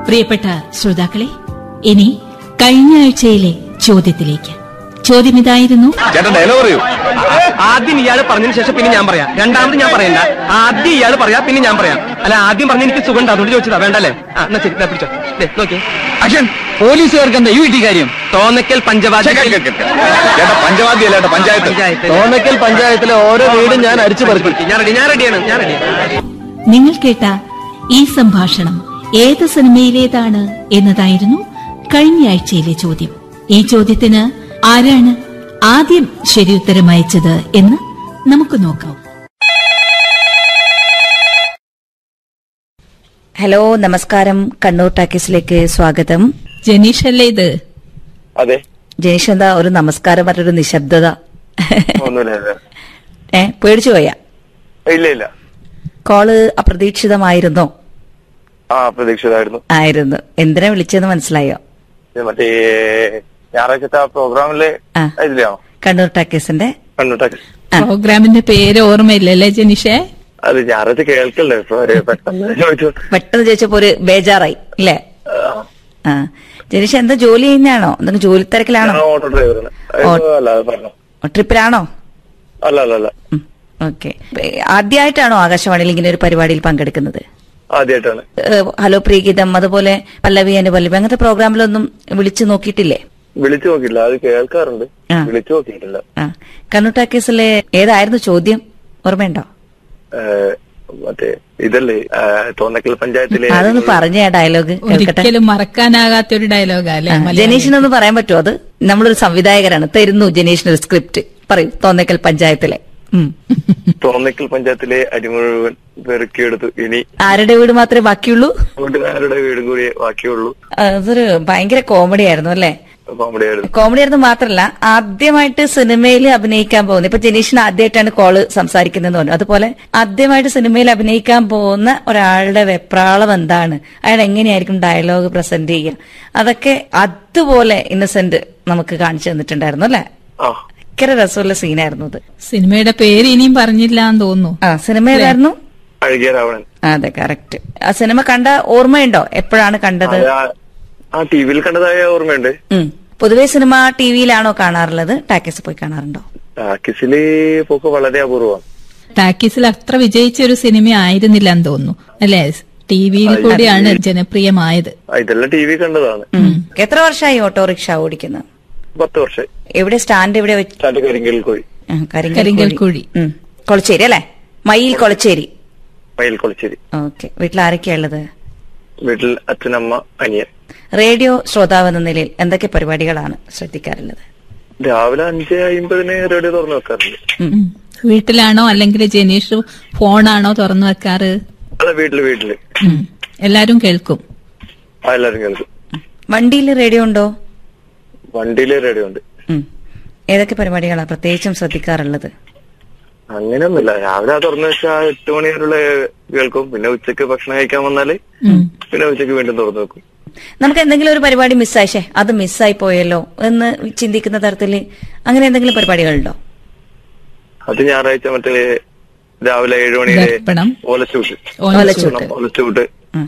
പ്രിയപ്പെട്ട ശ്രോതാക്കളെ ഇനി കഴിഞ്ഞ ആഴ്ചയിലെ ചോദ്യത്തിലേക്ക് ചോദ്യം ഇതായിരുന്നു ചേട്ടൻ ഡയലോഗ് പറയൂ ആദ്യം ഇയാൾ പറഞ്ഞതിന് ശേഷം പിന്നെ ഞാൻ പറയാം രണ്ടാമത് ഞാൻ പറയണ്ട ആദ്യം ഇയാൾ പറയാ പിന്നെ ഞാൻ പറയാം അല്ല ആദ്യം പറഞ്ഞ എനിക്ക് സുഖം ഉണ്ട് അതുകൊണ്ട് ചോദിച്ചതാ വേണ്ടല്ലേ ആ എന്നാ ശരി ദാ പിടിച്ചോ ദേ, നോക്കിയേ അക്ഷൻ പോലീസുകാർക്ക് എന്താ ഈ വീട്ടിൽ കാര്യം തോന്നക്കൽ പഞ്ചവാദി ചേട്ടാ പഞ്ചവാദ്യല്ല ചേട്ടാ പഞ്ചായത്ത് പഞ്ചായത്ത് തോന്നക്കൽ പഞ്ചായത്തിലെ ഓരോ വീടും ഞാൻ അരിച്ചു പറക്കും ഞാൻ റെഡി ഞാൻ റെഡിയാണ് ഞാൻ റെഡിയാണ് നിങ്ങൾ കേട്ട ഈ സംഭാഷണം ഏത് സിനിമയിലേതാണ് എന്നതായിരുന്നു കഴിഞ്ഞ ആഴ്ചയിലെ ചോദ്യം ഈ ചോദ്യത്തിന് ആരാണ് ആദ്യം ശരിയുത്തരം അയച്ചത് എന്ന് നമുക്ക് നോക്കാം ഹലോ നമസ്കാരം കണ്ണൂർ ടാക്കീസിലേക്ക് സ്വാഗതം ജനീഷ് അല്ലേ ഇത് അതെ ജനീഷ് എന്താ ഒരു നമസ്കാരം പറഞ്ഞൊരു നിശബ്ദത ഒന്നുമില്ല ഏ പേടിച്ചു പോയ ഇല്ല ഇല്ല കോള് അപ്രതീക്ഷിതമായിരുന്നോ ആ പ്രതീക്ഷിതായിരുന്നു ആയിരുന്നു എന്തിനാ വിളിച്ചതെന്ന് മനസ്സിലായോ ഇത് മറ്റേ ഞായറാഴ്ചത്തെ ആ പ്രോഗ്രാമിലെ ആ. ഇതിലാണോ കണ്ണൂർ ടാക്കീസിന്റെ കണ്ണൂട്ടാക്ക് ആ. പ്രോഗ്രാമിന്റെ പേര് ഓർമ്മയില്ലല്ലേ ജനീഷേ അത് ഞായറാഴ്ച കേൾക്കല്ലേ ഇപ്പൊ ഒരു പെട്ടെന്ന് ചോദിച്ചു പെട്ടെന്ന് ചോദിച്ചപ്പോ ഒരു ബേജാറായി അല്ലേ ആ ജനീഷ് എന്താ ജോലി ചെയ്യുന്നതാണോ എന്തെങ്കിലും ജോലി തിരക്കിലാണോ ഞാൻ ഓട്ടോ ഡ്രൈവറാണ് ഓ- അല്ല അത് പറഞ്ഞു ട്രിപ്പിലാണോ അല്ല അല്ല അല്ല ഓക്കെ ആദ്യമായിട്ടാണോ ആകാശവാണിയിൽ ഇങ്ങനെ ഒരു പരിപാടിയിൽ പങ്കെടുക്കുന്നത് ആദ്യമായിട്ടാണ് ഏഹ് ഹലോ പ്രീഗീതം അതുപോലെ പല്ലവി അനുപല്ലവി അങ്ങനത്തെ പ്രോഗ്രാമിലൊന്നും വിളിച്ചു നോക്കിയിട്ടില്ലേ വിളിച്ചു നോക്കിയില്ല അത് കേൾക്കാറുണ്ട് ആ. വിളിച്ചു നോക്കിയിട്ടില്ല ആ കണ്ണൂർ ടാക്കീസിലെ ഏതായിരുന്നു ചോദ്യം ഓർമ്മയുണ്ടോ ഏഹ്, മറ്റേ ഇതല്ലേ ആ, തോന്നക്കൽ പഞ്ചായത്തിലെ അതൊന്ന് പറഞ്ഞ ഡയലോഗ് കേൾക്കട്ടെ ഒരിക്കലും മറക്കാനാകാത്ത ഒരു ഡയലോഗാ അല്ലേ ആ, ജനീഷിനൊന്ന് പറയാൻ പറ്റുമോ അത് നമ്മളൊരു സംവിധായകരാണ് തരുന്നു ജനീഷിനൊരു സ്ക്രിപ്റ്റ് പറയൂ തോന്നക്കൽ പഞ്ചായത്തിലെ ഉം. തോന്നക്കൽ പഞ്ചായത്തിലെ അരി മുഴുവൻ പെറുക്കിയെടുത്തു ഇനി ആരുടെ വീട് മാത്രമേ ബാക്കിയുള്ളൂ കൂട്ടുകാരുടെ വീടും കൂടി ബാക്കിയുള്ളൂ അതൊരു ഭയങ്കര കോമഡി ആയിരുന്നു അല്ലേ കോമഡി ആയിരുന്നു കോമഡി ആയിരുന്നു മാത്രല്ല ആദ്യമായിട്ട് സിനിമയിൽ അഭിനയിക്കാൻ പോകുന്നത് ഇപ്പൊ ജനീഷിന് ആദ്യമായിട്ടാണ് കോള് സംസാരിക്കുന്നതെന്ന് പറഞ്ഞു അതുപോലെ ആദ്യമായിട്ട് സിനിമയിൽ അഭിനയിക്കാൻ പോകുന്ന ഒരാളുടെ വെപ്രാളം എന്താണ് അയാൾ എങ്ങനെയായിരിക്കും ഡയലോഗ് പ്രസന്റ് ചെയ്യുക അതൊക്കെ അതുപോലെ ഇന്നസെന്റ് നമുക്ക് കാണിച്ചു തന്നിട്ടുണ്ടായിരുന്നു അല്ലെ ആ ഭയങ്കര രസമുള്ള സീനായിരുന്നു അത് സിനിമയുടെ പേര് ഇനിയും പറഞ്ഞില്ല എന്ന് തോന്നുന്നു ആ സിനിമ ഏതായിരുന്നു അഴുകിയ രാവണൻ അതെ കറക്റ്റ് ആ സിനിമ കണ്ട ഓർമ്മയുണ്ടോ എപ്പോഴാണ് കണ്ടത് അത് ആ- ആ ടി വിയിൽ കണ്ടതായ ഓർമ്മയുണ്ട് ഉം. പൊതുവെ സിനിമ ടി വിയിലാണോ കാണാറുള്ളത് ടാക്കീസ് പോയി കാണാറുണ്ടോ ടാക്കിസില് പോക്ക് വളരെ അപൂർവമാണ് ടാക്കീസിൽ അത്ര വിജയിച്ച ഒരു സിനിമ ആയിരുന്നില്ല എന്ന് തോന്നുന്നു അല്ലേ ടി വിയിൽ കൂടിയാണ് ജനപ്രിയമായത് ആ, ഇതെല്ലാം ടി വി കണ്ടതാണ് ഉം. എത്ര വർഷമായി ഓട്ടോറിക്ഷ ഓടിക്കുന്നത് പത്ത് വർഷം എവിടെ സ്റ്റാൻഡ് എവിടെ വെച്ച് സ്റ്റാൻഡ് കരിങ്കൽ കോഴി ഉം, കരിങ്കൽ കരിങ്കൽ കുഴി. കുഴി. ഉം. കൊളച്ചേരി അല്ലെ മയിൽ കൊളച്ചേരി മയിൽ കൊളിച്ചേരി ഓക്കെ വീട്ടിൽ ആരൊക്കെയാ ഉള്ളത് വീട്ടിൽ അച്ഛനമ്മ അനിയൻ റേഡിയോ ശ്രോതാവ് എന്ന നിലയിൽ എന്തൊക്കെ പരിപാടികളാണ് ശ്രദ്ധിക്കാറുള്ളത് രാവിലെ അഞ്ച് അമ്പതിന് റേഡിയോ തുറന്നു വെക്കാറുണ്ട് ഉം. വീട്ടിലാണോ അല്ലെങ്കിൽ ജനീഷ് ഫോണാണോ തുറന്നു വെക്കാറ് അതെ വീട്ടില് വീട്ടില് ഉം. എല്ലാരും കേൾക്കും ആ എല്ലാരും കേൾക്കും വണ്ടിയിൽ റേഡിയോ ഉണ്ടോ വണ്ടിയില് റേഡിയോ ഉണ്ട് ഉം. ഏതൊക്കെ പരിപാടികളാണ് പ്രത്യേകിച്ചും ശ്രദ്ധിക്കാറുള്ളത് അങ്ങനെയൊന്നുമില്ല രാവിലെ ആ തുറന്നു വെച്ചാൽ എട്ട് മണി വരെയുള്ള കേൾക്കും പിന്നെ ഉച്ചക്ക് ഭക്ഷണം കഴിക്കാൻ വന്നാല് പിന്നെ ഉച്ചക്ക് വീണ്ടും തുറന്നു വെക്കും നമുക്ക് എന്തെങ്കിലും ഒരു പരിപാടി മിസ്സായിഷേ അത് മിസ്സായി പോയല്ലോ എന്ന് ചിന്തിക്കുന്ന തരത്തില് അങ്ങനെ എന്തെങ്കിലും പരിപാടികളുണ്ടോ അത് ഞായറാഴ്ച മറ്റേ രാവിലെ ഏഴു മണിയിലെ ദർപ്പണം. ഓലച്ചൂട്ട് ഓലച്ചൂട്ട്. ഓലച്ചൂട്ട്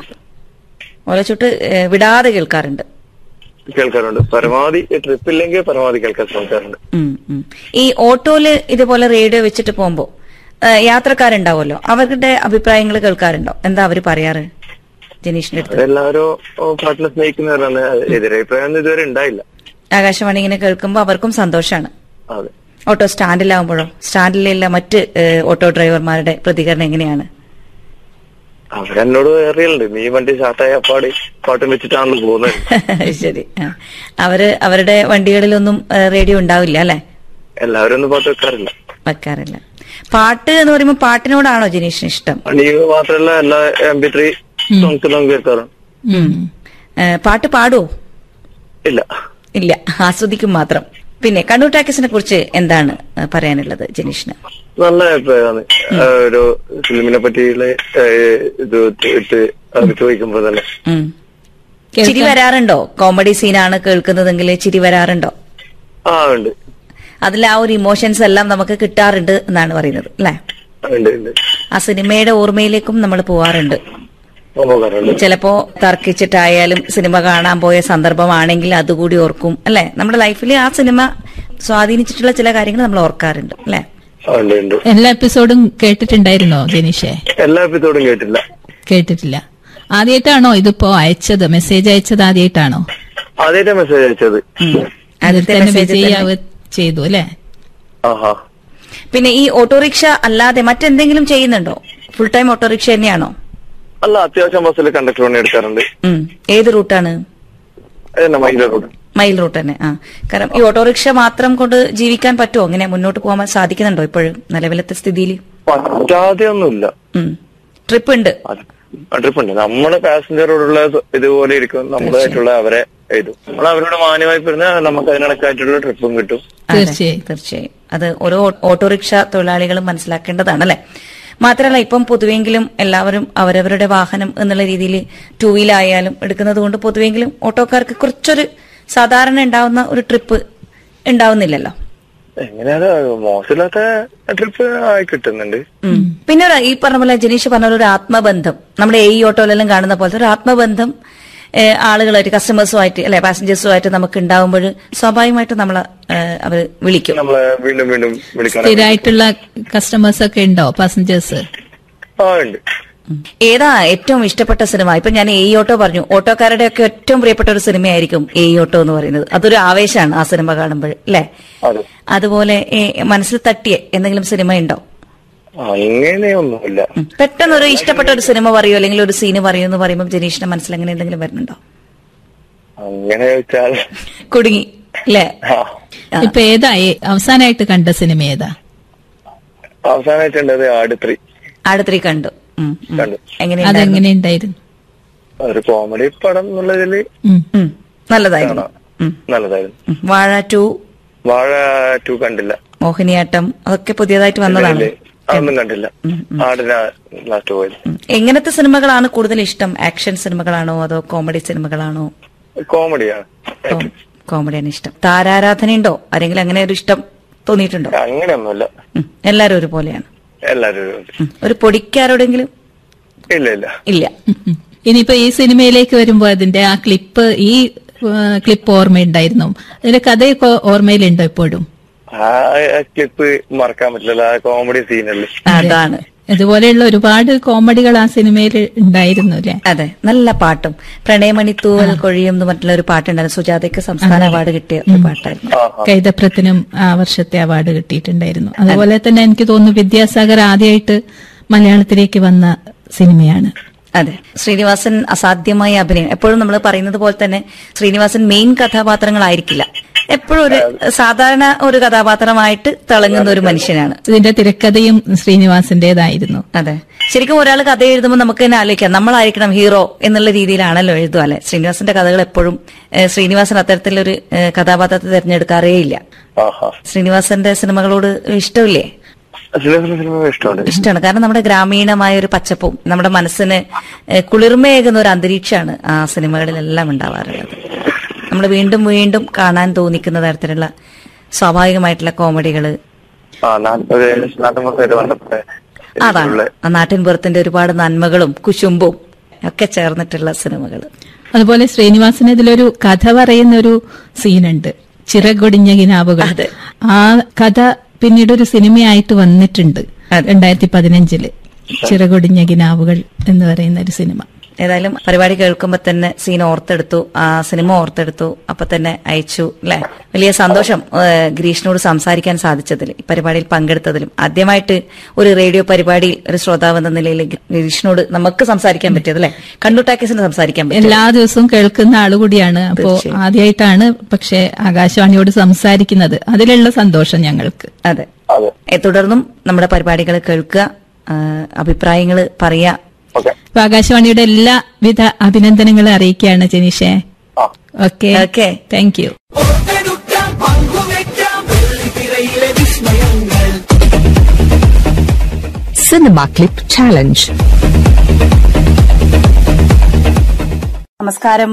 ഓലച്ചുട്ട് ഏഹ്, വിടാതെ കേൾക്കാറുണ്ട് കേൾക്കാറുണ്ട് പരമാവധി ട്രിപ്പ് ഇല്ലെങ്കിൽ പരമാവധി കേൾക്കാൻ ശ്രമിക്കാറുണ്ട് ഉം, ഉം. ഈ ഓട്ടോയില് ഇതുപോലെ റേഡിയോ വെച്ചിട്ട് പോകുമ്പോ ഏഹ്, യാത്രക്കാരുണ്ടാവുമല്ലോ അവരുടെ അഭിപ്രായങ്ങൾ കേൾക്കാറുണ്ടോ എന്താ അവര് പറയാറ് ജനീഷിന്റെ അടുത്ത് അവരെല്ലാവരും ഓ, പാട്ടിനെ സ്നേഹിക്കുന്നവരാണ് എതിരഭിപ്രായം ഇതുവരെ ഉണ്ടായില്ല ആകാശവാണി ഇങ്ങനെ കേൾക്കുമ്പോൾ അവർക്കും സന്തോഷമാണ് അതെ ഓട്ടോ സ്റ്റാൻഡിലാവുമ്പോഴോ സ്റ്റാൻഡിലുള്ള മറ്റ് ഏഹ്, ഓട്ടോ ഡ്രൈവർമാരുടെ പ്രതികരണം എങ്ങനെയാണ് അവരെന്നോട് അറിയലുണ്ട് നീ വണ്ടി സ്റ്റാർട്ടായ അപ്പാടി പാട്ടും വെച്ചിട്ടാണല്ലോ പോകുന്നത് ശരി ആ. അവര് അവരുടെ വണ്ടികളിലൊന്നും ഏഹ്, റേഡിയോ ഉണ്ടാവില്ല അല്ലെ എല്ലാവരും ഒന്നും പാട്ട് വെക്കാറില്ല വെക്കാറില്ല പാട്ട് എന്ന് പറയുമ്പോൾ പാട്ടിനോടാണോ ജനീഷിന് ഇഷ്ടം വണ്ടി മാത്രമല്ല എല്ലാ എം പി ത്രീ സോങ്സ് എല്ലാം കേൾക്കാറുണ്ട് ഉം. ഏഹ്, പാട്ട് പാടുവോ ഇല്ല ഇല്ല ആസ്വദിക്കും മാത്രം പിന്നെ കണ്ണൂർ ടാക്കീസിനെ കുറിച്ച് എന്താണ് ഏഹ്, പറയാനുള്ളത് ജനീഷിന് നല്ല അഭിപ്രായമാണ് ആ, ഒരു ഫിലിമിനെ പറ്റിയുള്ള ഏ, ഇത് ഇട്ട് അത് ചോദിക്കുമ്പോ തന്നെ ഉം. ചിരി കേൾക്കാൻ- വരാറുണ്ടോ കോമഡി സീനാണ് കേൾക്കുന്നതെങ്കിൽ ചിരി വരാറുണ്ടോ ആ ഉണ്ട് അതിൽ ആ ഒരു ഇമോഷൻസ് എല്ലാം നമുക്ക് കിട്ടാറുണ്ട് എന്നാണ് പറയുന്നത് അല്ലെ ഉണ്ട് ഉണ്ട് ആ സിനിമയുടെ ഓർമ്മയിലേക്കും നമ്മൾ പോവാറുണ്ട് പോകാറുണ്ട് ചിലപ്പോ തർക്കിച്ചിട്ടായാലും സിനിമ കാണാൻ പോയ സന്ദർഭമാണെങ്കിൽ അതുകൂടി ഓർക്കും അല്ലെ നമ്മുടെ ലൈഫിൽ ആ സിനിമ സ്വാധീനിച്ചിട്ടുള്ള ചില കാര്യങ്ങൾ നമ്മൾ ഓർക്കാറുണ്ട് അല്ലെ ആ, ഉണ്ട് ഉണ്ട് എല്ലാ എപ്പിസോഡും കേട്ടിട്ടുണ്ടായിരുന്നോ ജനീഷേ എല്ലാ എപ്പിസോഡും കേട്ടില്ല കേട്ടിട്ടില്ല ആദ്യമായിട്ടാണോ ഇതിപ്പോ അയച്ചത് മെസ്സേജ് അയച്ചത് ആദ്യമായിട്ടാണോ ആദ്യമായിട്ട് മെസ്സേജ് അയച്ചത് അതിൽ ആദ്യത്തെ തന്നെ message വിജയാവ് ചെയ്തു അല്ലെ ആഹാ പിന്നെ ഈ ഓട്ടോറിക്ഷ അല്ലാതെ മറ്റെന്തെങ്കിലും ചെയ്യുന്നുണ്ടോ ഫുൾ ടൈം ഓട്ടോറിക്ഷ തന്നെയാണോ അല്ല അത്യാവശ്യം ബസ്സിൽ കണ്ടക്ടർ പണി എടുക്കാറുണ്ട് ഉം. ഏത് റൂട്ടാണ് അതന്നെ മൈലൂർ മൈൽ റൂട്ട് തന്നെ ആ കാരണം ഈ ഓട്ടോറിക്ഷ മാത്രം കൊണ്ട് ജീവിക്കാൻ പറ്റുമോ അങ്ങനെ മുന്നോട്ട് പോകാൻ സാധിക്കുന്നുണ്ടോ ഇപ്പോഴും നിലവിലത്തെ സ്ഥിതിയിൽ പറ്റാതെ ഒന്നുമില്ല ട്രിപ്പ് ഉണ്ട് ട്രിപ്പ് ഉണ്ട് നമ്മള് പാസഞ്ചറോടുള്ള ഇതുപോലെ ഇരിക്കും നമ്മളായിട്ടുള്ള അവരെ എഴുതും നമ്മൾ അവരോട് മാന്യമായി പറഞ്ഞാൽ നമുക്ക് അതിനടക്കായിട്ടുള്ള ട്രിപ്പും കിട്ടും അതെ, തീർച്ചയായും. തീർച്ചയായും അത് ഓരോ ഓട്ടോറിക്ഷ തൊഴിലാളികളും മനസ്സിലാക്കേണ്ടതാണ് അല്ലെ മാത്രമല്ല ഇപ്പം പൊതുവെങ്കിലും എല്ലാവരും അവരവരുടെ വാഹനം എന്നുള്ള രീതിയിൽ ടൂ വീലായാലും എടുക്കുന്നത് കൊണ്ട് പൊതുവെങ്കിലും ഓട്ടോക്കാർക്ക് കുറച്ചൊരു സാധാരണ ഉണ്ടാവുന്ന ഒരു ട്രിപ്പ് ഉണ്ടാവുന്നില്ലല്ലോ എങ്ങനെയാണ് മോശമില്ലാത്ത ട്രിപ്പ് ആയി കിട്ടുന്നുണ്ട് ഉം. പിന്നെ ഒരു ഈ പറഞ്ഞ പോലെ ജനീഷ് പറഞ്ഞ പോലെ ഒരു ആത്മബന്ധം നമ്മുടെ ഈ ഓട്ടോയിലെല്ലാം കാണുന്ന പോലത്തെ ഒരു ആത്മബന്ധം ഏഹ്, ആളുകളായിട്ട് കസ്റ്റമേഴ്സുമായിട്ട് അല്ലെ പാസഞ്ചേഴ്സുമായിട്ട് നമുക്ക് ഉണ്ടാവുമ്പോൾ സ്വാഭാവികമായിട്ടും നമ്മളെ ഏഹ്, അവര് വിളിക്കും നമ്മളെ വീണ്ടും വീണ്ടും വിളിക്കാൻ സ്ഥിരമായിട്ടുള്ള കസ്റ്റമേഴ്സ് ഒക്കെ ഉണ്ടോ പാസഞ്ചേഴ്സ് ആ ഉണ്ട് ഉം. ഏതാ ഏറ്റവും ഇഷ്ടപ്പെട്ട സിനിമ ഇപ്പൊ ഞാൻ എ ഓട്ടോ പറഞ്ഞു ഓട്ടോക്കാരുടെ ഒക്കെ ഏറ്റവും പ്രിയപ്പെട്ട ഒരു സിനിമയായിരിക്കും എ ഓട്ടോ എന്ന് പറയുന്നത് അതൊരു ആവേശമാണ് ആ സിനിമ കാണുമ്പോൾ അല്ലെ അതെ അതുപോലെ ഏ, മനസ്സിൽ തട്ടിയ എന്തെങ്കിലും സിനിമ ഉണ്ടോ അങ്ങനെയൊന്നുമില്ല ഉം. പെട്ടെന്നൊരു ഇഷ്ടപ്പെട്ട ഒരു സിനിമ പറയോ അല്ലെങ്കിൽ ഒരു സീന് പറയോ എന്ന് പറയുമ്പോൾ ജനീഷിന്റെ മനസ്സിൽ അങ്ങനെ എന്തെങ്കിലും വരുന്നുണ്ടോ അങ്ങനെ വെച്ചാൽ കുടുങ്ങി അല്ലേ ആ ആ. ഇപ്പൊ ഏതാ ഏ- അവസാനമായിട്ട് കണ്ട സിനിമ ഏതാ അവസാനമായിട്ടുണ്ടത് ആടുത്രി ആടത്രി കണ്ടു ഉം, ഉം. കണ്ടു. എങ്ങനെയുണ്ടായിരുന്നു? അതെങ്ങനെ ഉണ്ടായിരുന്നു ഒരു കോമഡി പടം എന്നുള്ളതില് ഉം. ഉം. നല്ലതായിരുന്നു കാണാം. ഉം. നല്ലതായിരുന്നു ഉം. വാഴ ടു വാഴ ടു കണ്ടില്ല മോഹിനിയാട്ടം അതൊക്കെ പുതിയതായിട്ട് വന്നതാണ് ഇല്ലേ? അതൊന്നും കണ്ടില്ല ആടിന ലാസ്റ്റ് പോയത് ഉം. എങ്ങനത്തെ സിനിമകളാണ് കൂടുതൽ ഇഷ്ടം ആക്ഷൻ സിനിമകളാണോ അതോ കോമഡി സിനിമകളാണോ കോമഡിയാണ് കോ- കോമഡിയാണ് ഇഷ്ടം താരാരാധന ഉണ്ടോ ആരെങ്കിലും അങ്ങനെ ഒരു ഇഷ്ടം തോന്നിയിട്ടുണ്ടോ അങ്ങനെയൊന്നുമില്ല ഉം. എല്ലാരും ഒരുപോലെയാണ് എല്ലാരും ഒരു- ഉം. ഒരു പൊടിക്കാരോടെങ്കിലും ഇല്ല ഇല്ല ഇല്ല ഉം. ഇനിയിപ്പോ ഈ സിനിമയിലേക്ക് വരുമ്പോ അതിന്റെ ആ ക്ലിപ്പ് ഈ ക്ലിപ്പ് ഓർമ്മയുണ്ടായിരുന്നു അതിന്റെ കഥയൊക്കെ ഓർമ്മയിലുണ്ടോ ഇപ്പോഴും ആ ക്ലിപ്പ് മറക്കാൻ പറ്റില്ല ആ കോമഡി സീനല്ലേ അതാണ് ഇതുപോലെയുള്ള ഒരുപാട് കോമഡികൾ ആ സിനിമയിൽ ഉണ്ടായിരുന്നു അല്ലെ അതെ നല്ല പാട്ടും പ്രണയമണി തൂവൽ കൊഴിയും എന്ന് പറഞ്ഞിട്ടുള്ള ഒരു പാട്ടുണ്ടായിരുന്നു സുജാതയ്ക്ക് സംസ്ഥാന അവാർഡ് കിട്ടിയ ഒരു പാട്ടായിരുന്നു കൈതപ്രത്തിനും ആ വർഷത്തെ അവാർഡ് കിട്ടിയിട്ടുണ്ടായിരുന്നു അതുപോലെ തന്നെ എനിക്ക് തോന്നുന്നു വിദ്യാസാഗർ ആദ്യമായിട്ട് മലയാളത്തിലേക്ക് വന്ന സിനിമയാണ് അതെ ശ്രീനിവാസൻ അസാധ്യമായ അഭിനയം എപ്പോഴും നമ്മൾ പറയുന്നത് പോലെ തന്നെ ശ്രീനിവാസൻ മെയിൻ കഥാപാത്രങ്ങളായിരിക്കില്ല എപ്പോഴും ഒരു സാധാരണ ഒരു കഥാപാത്രമായിട്ട് തിളങ്ങുന്ന ഒരു മനുഷ്യനാണ് ഇതിന്റെ തിരക്കഥയും ശ്രീനിവാസിന്റേതായിരുന്നു അതെ ശരിക്കും ഒരാൾ കഥ എഴുതുമ്പോൾ നമുക്ക് തന്നെ ആലോചിക്കാം നമ്മളായിരിക്കണം ഹീറോ എന്നുള്ള രീതിയിലാണല്ലോ എഴുതുക അല്ലെ ശ്രീനിവാസന്റെ കഥകൾ എപ്പോഴും ഏഹ്, ശ്രീനിവാസൻ അത്തരത്തിലൊരു ഏഹ്, കഥാപാത്രത്തെ തിരഞ്ഞെടുക്കാറേ ഇല്ല ആഹാ ശ്രീനിവാസന്റെ സിനിമകളോട് ഇഷ്ടമില്ലേ സിനിമ സിനിമ ഇഷ്ടമുണ്ട് ഇഷ്ടമാണ് കാരണം നമ്മുടെ ഗ്രാമീണമായ ഒരു പച്ചപ്പും നമ്മുടെ മനസ്സിന് ഏഹ്, കുളിർമയേകുന്ന ഒരു അന്തരീക്ഷമാണ് ആ സിനിമകളിലെല്ലാം ഉണ്ടാവാറുള്ളത് നമ്മൾ വീണ്ടും വീണ്ടും കാണാൻ തോന്നിക്കുന്ന തരത്തിലുള്ള സ്വാഭാവികമായിട്ടുള്ള കോമഡികള് ആ നാ- ഒരു നാട്ടുമ്പുറത്തായിട്ട് വന്നപ്പോ അതാണ് ആ നാട്ടിൻപുറത്തിന്റെ ഒരുപാട് നന്മകളും കുശുമ്പും ഒക്കെ ചേർന്നിട്ടുള്ള സിനിമകൾ അതുപോലെ ശ്രീനിവാസന് ഇതിലൊരു കഥ പറയുന്ന ഒരു സീനുണ്ട് ചിറകൊടിഞ്ഞ കിനാവുകൾ അതെ. ആ കഥ പിന്നീട് ഒരു സിനിമയായിട്ട് വന്നിട്ടുണ്ട് അതെ. രണ്ടായിരത്തി പതിനഞ്ചില് ചിറകൊടിഞ്ഞ കിനാവുകൾ എന്ന് പറയുന്ന ഒരു സിനിമ ഏതായാലും പരിപാടി കേൾക്കുമ്പോൾ തന്നെ സീൻ ഓർത്തെടുത്തു ആ സിനിമ ഓർത്തെടുത്തു അപ്പൊ തന്നെ അയച്ചു അല്ലെ വലിയ സന്തോഷം ഏഹ്, ഗിരീഷിനോട് സംസാരിക്കാൻ സാധിച്ചതിൽ ഈ പരിപാടിയിൽ പങ്കെടുത്തതിലും ആദ്യമായിട്ട് ഒരു റേഡിയോ പരിപാടിയിൽ ഒരു ശ്രോതാവ് എന്ന നിലയിൽ ഗിരീഷിനോട് നമുക്ക് സംസാരിക്കാൻ പറ്റിയത് അല്ലെ കണ്ണുട്ടാക്കേസിന് സംസാരിക്കാൻ പറ്റിയത് എല്ലാ ദിവസവും കേൾക്കുന്ന ആളുകൂടിയാണ് അപ്പോ തീർച്ചയായും. ആദ്യമായിട്ടാണ് പക്ഷെ ആകാശവാണിയോട് സംസാരിക്കുന്നത് അതിലുള്ള സന്തോഷം ഞങ്ങൾക്ക് അതെ അതെ ഏ, തുടർന്നും നമ്മുടെ പരിപാടികൾ കേൾക്കുക അഭിപ്രായങ്ങൾ പറയുക ഓക്കെ അപ്പൊ ആകാശവാണിയുടെ എല്ലാവിധ അഭിനന്ദനങ്ങളും അറിയിക്കുകയാണ് ജനീഷേ ആ okay okay thank you Cinema Clip Challenge. നമസ്കാരം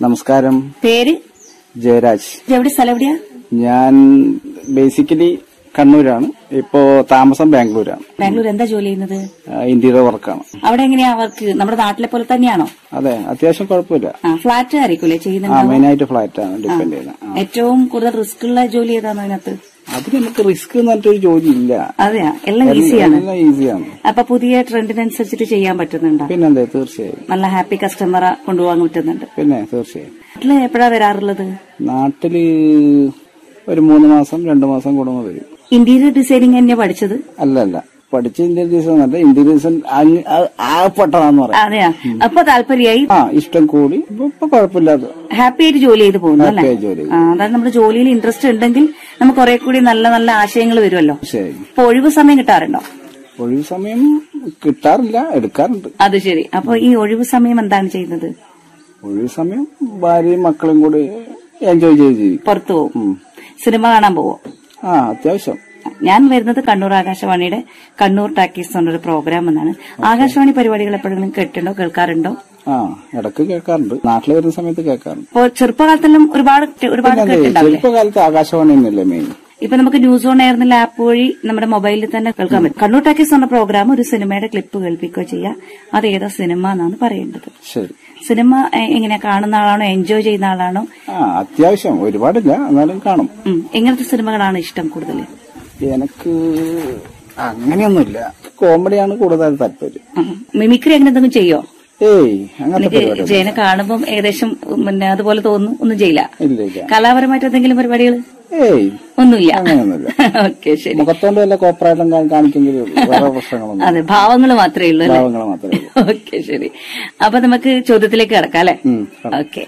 നമസ്കാരം പേര് ജയരാജ് എവിടെ സ്ഥലം എവിടെയാ ഞാൻ ബേസിക്കലി കണ്ണൂരാണ് ഇപ്പോ താമസം ബാംഗ്ലൂരാണ് ബാംഗ്ലൂർ എന്താ ജോലി ചെയ്യുന്നത് ഇന്റീരിയർ വർക്കാണ് അവിടെ എങ്ങനെയാ അവർക്ക് നമ്മുടെ നാട്ടിലെ പോലെ തന്നെയാണോ അതെ അത്യാവശ്യം കുഴപ്പമില്ല ആ ഫ്ലാറ്റ് ആയിരിക്കൂലേ ആ ചെയ്യുന്നുണ്ടാവും മെയിനായിട്ട് ഫ്ലാറ്റ് ആണ് ഡിപ്പെൻഡ് ചെയ്യുന്നത് ആ. ഏറ്റവും കൂടുതൽ റിസ്ക് ഉള്ള ജോലി ഏതാണോ അതിനകത്ത് അത് നമുക്ക് റിസ്ക് എന്ന് പറഞ്ഞിട്ടൊരു ജോലി ഇല്ല അതെയാ എല്ലാം ഈസിയാണ് എല്ലാം ഈസിയാണ് അപ്പൊ പുതിയ ട്രെൻഡിനനുസരിച്ചിട്ട് ചെയ്യാൻ പറ്റുന്നുണ്ടോ പിന്നെന്താ തീർച്ചയായും നല്ല ഹാപ്പി കസ്റ്റമറെ കൊണ്ടുപോകാൻ പറ്റുന്നുണ്ട് പിന്നെ തീർച്ചയായും നാട്ടില് എപ്പോഴാ വരാറുള്ളത് നാട്ടില് ഒരു മൂന്ന് മാസം രണ്ടു മാസം കൂടുമ്പോൾ വരും ഇന്റീരിയർ ഡിസൈനിങ് തന്നെയാ പഠിച്ചത് അല്ല അല്ല പഠിച്ച ഇന്ത്യൻ ഡിസൈൻ അല്ല ഇന്ത്യൻ ഡിസൈൻ ആപ്പെട്ടതാന്ന് പറയാം അതെയാ അപ്പൊ താല്പര്യമായി ആ ഇഷ്ടം കൂടി ഇപ്പൊ ഇപ്പൊ കുഴപ്പമില്ലാതെ ഹാപ്പി ആയിട്ട് ജോലി ചെയ്ത് പോകുന്നു അല്ലേ Happy ആയി ജോലി ചെയ്തു. ആ, അതായത് നമ്മുടെ ജോലിയിൽ ഇൻട്രസ്റ്റ് ഉണ്ടെങ്കിൽ നമുക്ക് കുറെ കൂടി നല്ല നല്ല ആശയങ്ങൾ വരുമല്ലോ ശരി ഇപ്പൊ ഒഴിവ് സമയം കിട്ടാറുണ്ടോ ഒഴിവ് സമയം കിട്ടാറില്ല എടുക്കാറുണ്ട് അത് ശരി അപ്പൊ ഈ ഒഴിവ് സമയം എന്താണ് ചെയ്യുന്നത് ഒഴിവ് സമയം ഭാര്യയും മക്കളും കൂടി എൻജോയ് ചെയ്ത് ജീവിക്കും പുറത്തു പോകും ഉം. സിനിമ കാണാൻ പോവോ ആ അത്യാവശ്യം ഞാൻ വരുന്നത് കണ്ണൂർ ആകാശവാണിയുടെ കണ്ണൂർ ടാക്കീസ് എന്നൊരു പ്രോഗ്രാം എന്നാണ് ആകാശവാണി പരിപാടികൾ എപ്പോഴെങ്കിലും കേട്ടിട്ടുണ്ടോ കേൾക്കാറുണ്ടോ ആ ഇടക്ക് കേൾക്കാറുണ്ട് നാട്ടിൽ വരുന്ന സമയത്ത് കേൾക്കാറുണ്ട് അപ്പോ ചെറുപ്പകാലത്തെല്ലാം ഒരുപാട് ഒരുപാട് പിന്നെ അതെ, കേട്ടിട്ടുണ്ടാവില്ലേ ചെറുപ്പകാലത്ത് ആകാശവാണി തന്നെയല്ലേ മെയിൻ ഇപ്പൊ നമുക്ക് ന്യൂസ് ഓൺ എയർന്നുള്ള ആപ്പ് വഴി നമ്മുടെ മൊബൈലിൽ തന്നെ കേൾക്കാൻ പറ്റും കണ്ണൂർ ടാക്കീസ് എന്ന പ്രോഗ്രാം ഒരു സിനിമയുടെ ക്ലിപ്പ് കേൾപ്പിക്കുകയോ ചെയ്യുക അത് ഏതോ സിനിമ എന്നാണ് പറയേണ്ടത് ശരി സിനിമ എ- എങ്ങനെ കാണുന്ന ആളാണോ എൻജോയ് ചെയ്യുന്ന ആളാണോ ആ അത്യാവശ്യം ഒരുപാടില്ല എന്നാലും കാണും ഉം, എങ്ങനത്തെ സിനിമകളാണ് ഇഷ്ടം കൂടുതൽ എനിക്ക് അങ്ങനെയൊന്നുമില്ല കോമഡിയാണ് കൂടുതൽ താല്പര്യം മിമിക്രി അങ്ങനെ എന്തെങ്കിലും ചെയ്യോ ഏയ് അങ്ങനത്തെ എനിക്ക് പരിപാടി ജയനെ കാണുമ്പോൾ ഏകദേശം ഉം, പിന്നെ അതുപോലെ തോന്നുന്നു ഒന്നും ചെയ്യില്ല ഇല്ല ഇല്ല കലാപരമായിട്ട് എന്തെങ്കിലും പരിപാടികൾ ഏയ് ഒന്നുമില്ല അങ്ങനെയൊന്നുമില്ല ഓക്കെ ശരി മുഖത്തോണ്ട് വല്ല കോപ്പറേറ്റും കാണിക്കെങ്കിലും ഉള്ളൂ. വേറെ പ്രശ്നങ്ങളൊന്നും അതെ ഭാവങ്ങൾ മാത്രമേ ഉള്ളൂ അല്ലേ ഭാവങ്ങൾ മാത്രമേ ഉള്ളൂ ഓക്കെ ശരി അപ്പൊ നമുക്ക് ചോദ്യത്തിലേക്ക് കിടക്കാം അല്ലെ ഉം, കിടക്കാം. ഓക്കെ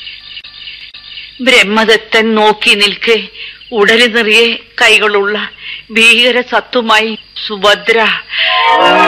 ബ്രഹ്മദത്തൻ നോക്കി നിൽക്കെ ഉടല് നിറയെ കൈകളുള്ള ഭീകര സത്തുമായി സുഭദ്ര